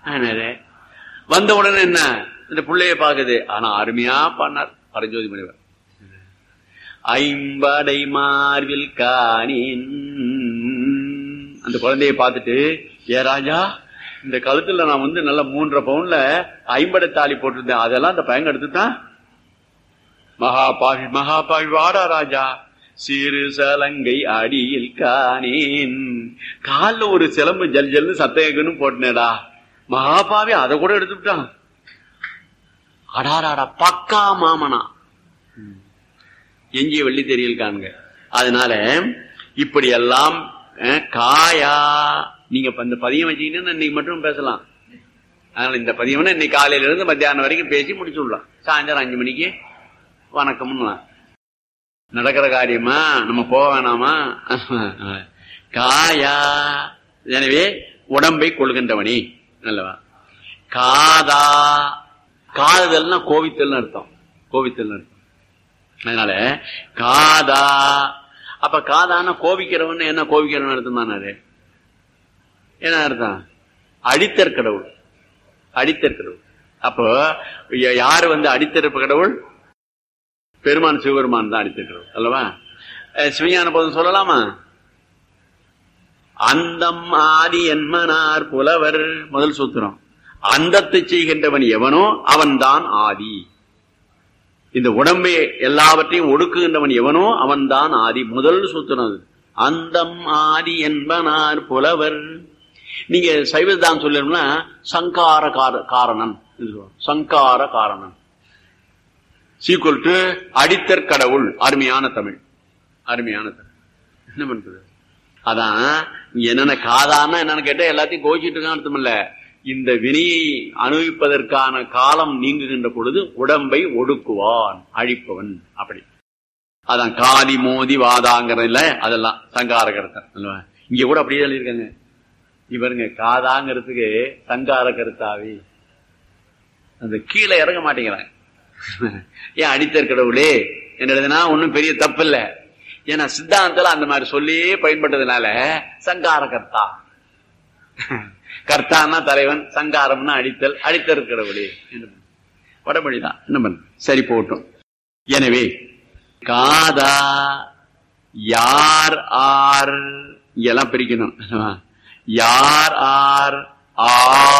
ஆனாரு. வந்த உடனே என்ன இந்த பிள்ளைய பாக்குது ஆனா அருமையா பண்ணார் பரஞ்சோதி முனிவர் ஐம்படை மார்பில் காணின் அந்த குழந்தைய பார்த்துட்டு ஏ ராஜா இந்த கழுத்துல நான் வந்து நல்ல மூன்றரை பவுன்ல ஐம்படை தாலி போட்டிருந்தேன் அதெல்லாம் அந்த பையன் எடுத்துட்டான் மகாபாவி மகாபாவி வாடா ராஜா சிறு சலங்கை அடியில் காணேன் கால்ல ஒரு சிலம்பு ஜல் ஜல்னு சத்தேகன்னு போட்டனேடா மகாபாவி அதை கூட எடுத்துட்டான் அடாராடா பக்கா மாமனா எஞ்சிய வெள்ளி தெரியல் காண்க அதனால இப்படி எல்லாம் அஹ், காயா நீங்க இப்ப இந்த பதியம் வச்சீங்கன்னா இன்னைக்கு மட்டும் பேசலாம் அதனால இந்த பதியம்னா இன்னைக்கு காலையில இருந்து மத்தியானம் வரைக்கும் பேசி முடிச்சு விடலாம் சாயந்தரம் அஞ்சு மணிக்கு வணக்கம்னு நடக்கிற காரியமா நம்ம போக வேணாமா காயா எனவே உடம்பை கொள்கின்றவனி நல்லவா காதா காதல்னா கோவித்தல்னு அர்த்தம் கோவித்தல்னு அர்த்தம் அதனால காதா அப்ப காதான கோபிக்கிறவன் என்ன கோபிக்கிறவன் அர்த்தம் தானே என்ன அர்த்தம் அடித்தற் கடவுள் அடித்தற் கடவுள் அப்போ ய- யாரு வந்து அடித்தறப்பு கடவுள் பெருமான் சிவபெருமான் தான் அடித்தற் கடவுள் அல்லவா அஹ் சிவஞான போதும் சொல்லலாமா அந்தம் ஆதி என்மனார் புலவர் முதல் சூத்திரம் அந்தத்தை செய்கின்றவன் எவனோ அவன்தான் ஆதி இந்த உடம்பை எல்லாவற்றையும் ஒடுக்குகின்றவன் எவனோ அவன்தான் ஆதி முதல் சூத்திரம் அது. அந்தம் ஆதி என்பனார் புலவர் நீங்க சைவதான் சொல்லணும்னா சங்கார கார- காரணன் என்று சொல்லுவாங்க. சங்கார காரணன் சீக்குவல் டு அடித்தற் கடவுள் அருமையான தமிழ் அருமையான தமிழ் என்ன பண்றது அதான் இங்க என்னென்ன காதான்னா என்னன்னு கேட்டா எல்லாத்தையும் கோச்சிட்டு இருக்கான்னு அர்த்தம் இல்ல இந்த வினையை அனுபவிப்பதற்கான காலம் நீங்குகின்ற பொழுது உடம்பை ஒடுக்குவான் அழிப்பவன் அப்படி அதான் காதி மோதி வாதாங்கிறதுல அதெல்லாம் சங்கார கருத்தம் அல்லவா? இங்க கூட அப்படியே எழுதியிருக்காங்க இவருங்க காதாங்கிறதுக்கு சங்கார கருத்தாவி அந்த கீழே இறங்க மாட்டேங்கிறாங்க ஏன் அடித்தர் கடவுளே என்னதுன்னா ஒண்ணும் பெரிய தப்பு இல்ல ஏன்னா சித்தாந்தத்துல அந்த மாதிரி சொல்லி பயன்பட்டதுனால சங்கார கர்த்தா கர்த்தான்னா தலைவன் சங்காரம்னா அடித்தல் அடித்தர் கடவுளே என்ன பண்ண? வடமொழிதான் என்ன பண்ண சரி போட்டும் எனவே காதா யார் ஆர் இங்கெல்லாம் பிரிக்கணும் யார் ஆர் ஆ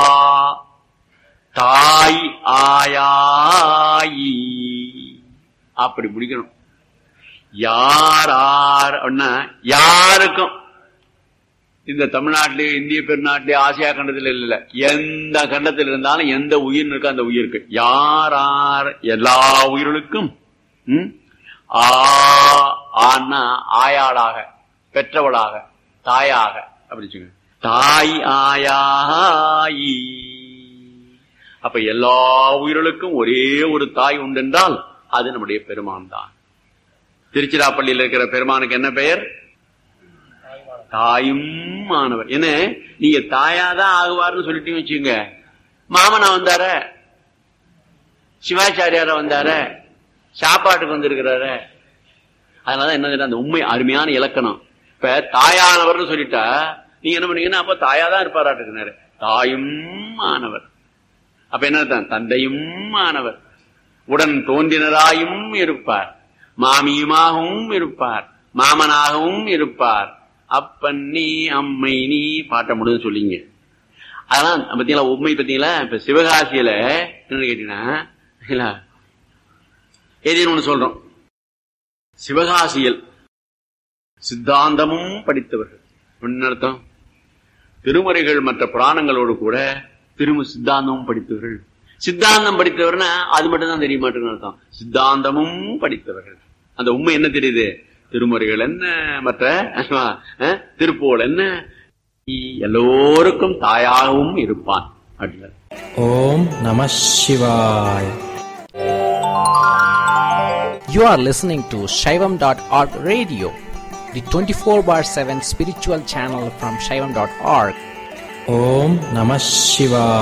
தாய் ஆயாயி அப்படி முடிக்கணும் யார் ஆர் அப்படின்னா யாருக்கும் இந்த தமிழ்நாட்டிலே இந்திய பெருநாட்டிலே ஆசியா கண்டத்தில் இல்ல எந்த கண்டத்தில் இருந்தாலும் எந்த உயிர் இருக்கோ அந்த உயிருக்கு யார் ஆர் எல்லா உயிர்களுக்கும் ம்? ஆ ஆன்னா ஆயாளாக பெற்றவளாக தாயாக அப்படி சொல்லுங்க தாய் ஆயாயி அப்ப எல்லா உயிர்களுக்கும் ஒரே ஒரு தாய் உண்டென்றால் அது நம்முடைய பெருமான் தான் திருச்சிராப்பள்ளியில் இருக்கிற பெருமானுக்கு என்ன பெயர் தாயும் மாணவர் என்ன நீங்க தாயாதான் ஆகுவார்னு சொல்லிட்டு வச்சுங்க மாமனா வந்தார சிவாச்சாரியார வந்தார சாப்பாட்டுக்கு வந்திருக்கிறாரு அதனால என்ன அந்த உண்மை அருமையான இலக்கணம் இப்ப தாயானவர்னு சொல்லிட்டா நீங்க என்ன பண்ணீங்கன்னா அப்ப தாயாதான் இருப்பாராட்டுக்குனாரு தாயும் மாணவர் அப்ப என்ன அர்த்தம்? தந்தையும் மாணவர் உடன் தோன்றினராயும் இருப்பார் மாமியுமாகவும் இருப்பார் மாமனாகவும் இருப்பார் அப்பன் நீ அம்மை நீ பாட்ட முடியும் சொல்லிங்க அதெல்லாம் பாத்தீங்களா உண்மை பாத்தீங்களா இப்ப சிவகாசியில என்ன கேட்டீங்கன்னா ஏதேனும் ஒண்ணு சொல்றோம் சிவகாசியில் சித்தாந்தமும் படித்தவர்கள் என்ன அர்த்தம் திருமுறைகள் மற்ற புராணங்களோடு கூட திரும்ப சித்தாந்தமும் படித்தவர்கள் சித்தாந்தம் படித்தவர்னா அது மட்டும் தான் தெரிய மாட்டேங்குன்னு அர்த்தம் சித்தாந்தமும் படித்தவர்கள் அந்த உண்மை என்ன தெரியுது திருமுறைகள் என்ன மற்ற அஹ், திருப்புகழ் என்ன எல்லோருக்கும் தாயாகவும் இருப்பான் அப்படின்னாரு ஓம் நம சிவாய் You are listening to Shaivam.org radio, the 24 bar 7 spiritual channel from Shaivam.org. Om Namah Shivaya.